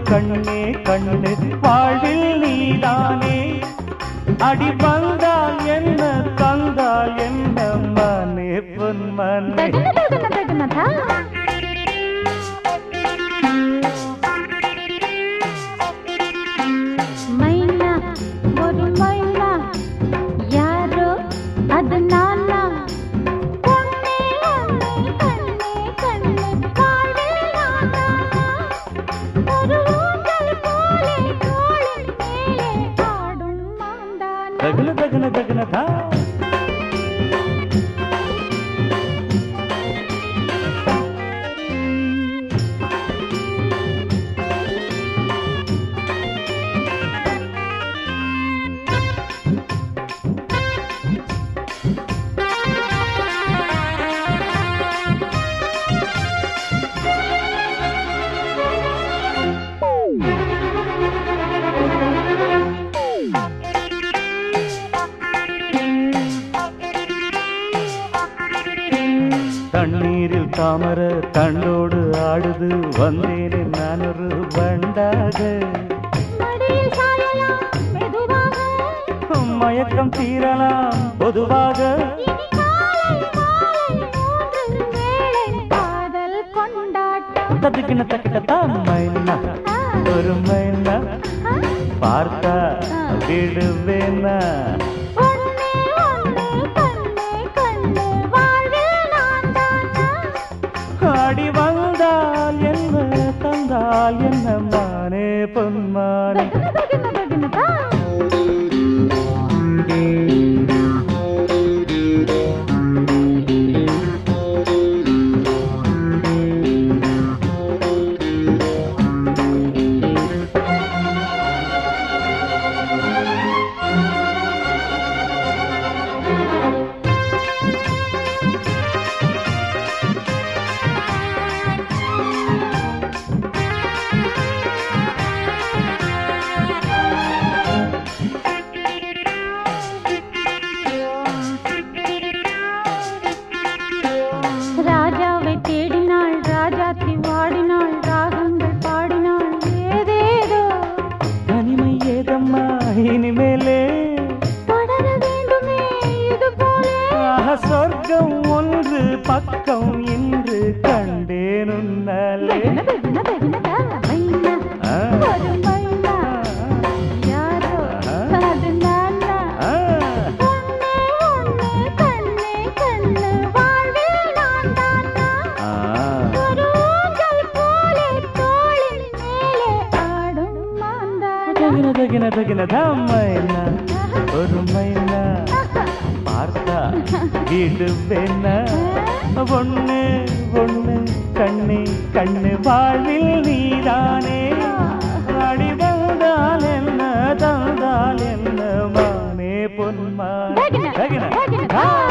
கண்ணே கண்ணு வாழ்வில் நீதானே அடி வந்தால் என்ன தந்தால் என்ன மனே பொன்மனே தகுன தகுன தகுனதா மைனா ஒரு மைனா யாரோ அது நானா பொன்னே ஒன்னே கண்ணே கண்ணே பாடல் நானா ஒரு ஊஞ்சல் போலே தோளின் மேலே ஆடும் மாந்தானா தகுன தகுன தகுனதா தண்ணீரில் தாமர தண்டோடு ஆடுது வந்தேனே நான் ஒரு பண்டாக மடியில் சாயலாம் மெதுவாக மயக்கம் தீரலாம் பொதுவாக இனி காலை மாலை மூன்று வேளை காதல் கொண்டாட்டம் தத்துக்கின தக்கிட்ட மைனா ஒரு மைனா பார்த்தா விடுவேனா ஒன்னே ஒன்னே கண்ணே கண்ணே வாழ்வில் நான் தானா ஆடி வந்தால் என்ன தந்தால் என்ன மானே பொன்மானே தகுன தகுன தகுனதா ராஜாவை தேடினாள் ராஜாத்தி வாடினாள் ராகங்கள் பாடினாள் ஏதேதோ தனிமை ஏதம்மா இனிமேலே தொடர வேண்டுமே இது போலே ஆஹா, சொர்க்கம் ஒன்று பக்கம் இன்று கண்டேன் உன்னாலே தகுன தகுன தகுனதா மைனா ஆ. ஒரு மைனா யாரோ அது நானா ஆ, ஒன்னே ஒன்னே கண்ணே கண்ணு வாழ்வில் நான் தானா ஆ. ஒரு ஊஞ்சல் போலே தோளின் மேலே ஆடும் மாந்தானா தகின தகின தகின மைனா ஒரு மைனா பார்த்தா விடுவேனா ஒண்ணு ஒண்ணு கண்ணு கண்ணு வாழ்வில் நீதானே அடி வந்தால் என்ன தந்தால் என்ன மானே பொன்மானே தகின தகின தகின ஆ.